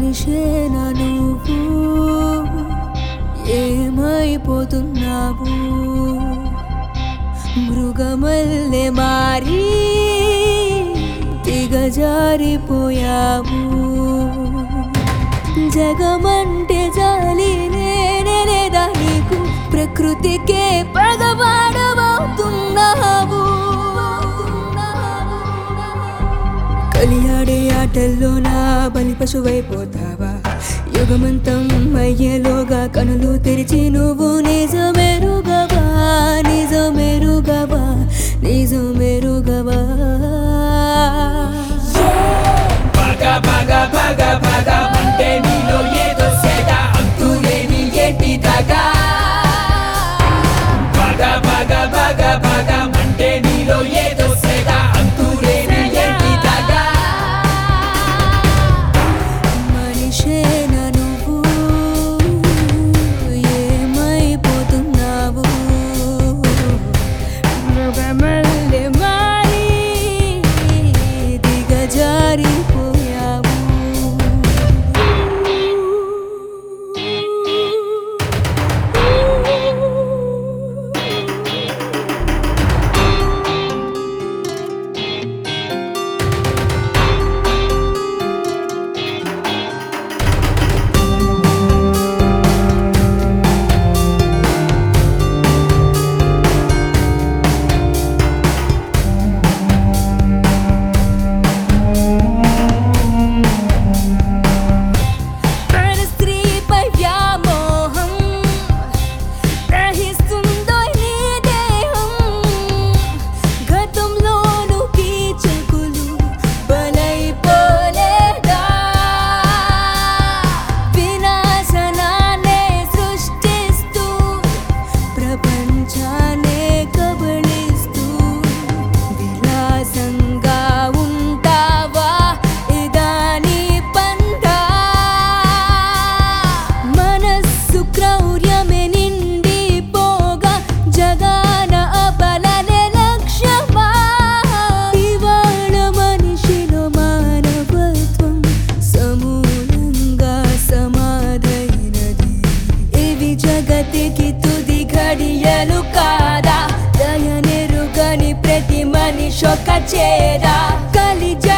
మనిషేనా నువ్వు ఏమైపోతున్నావు మృగమల్లె మారి దిగజారిపోయావు జగమంటే జాలి నేనే లేదా నీకు ప్రకృతికే పగవాడవవుతున్నావు కలియాడే ఆటల్లో నా బలి పశువైపోతావా యుగమంతం అయ్యేలోగా కనులు తెరిచి నువ్వు నిజమెరుగవా నిజమెరుగవా నిజమెరుగవా పగ పగ పగ పగ అంటే నీలో ఏదో సేద అంతులేని ఏంటి దగా పగ పగ పగ పగ అంటే నీలో ఏదో సేద అంతులేని ఏంటి దగా మనిషేనా నువ్వు ఏమైపోతున్నావు మృగమల్లె మారి దిగజారిపోయావు పరస్త్రీపై వ్యామోహం ప్రహిస్తుందో నీ దేహం గతంలోను కీచకులు బలైపోలేదా వినాశనాన్నే సృష్టిస్తూ ప్రపంచాన్నే కబళిస్తూ విలాసంగా ఉంటావా ఇదాని పందా మనస్సు క్రౌర్యమే నిండిపోగా జగాన అబలనే లక్ష్యమా ఇవాళ మనిషిలో మానవత్వం సమూలంగా సమాధైనది ఇవి జగతికి తుది ఘడియలు కాదా దయనెరుగని ప్రతి మనిషొక చేరా కలిజ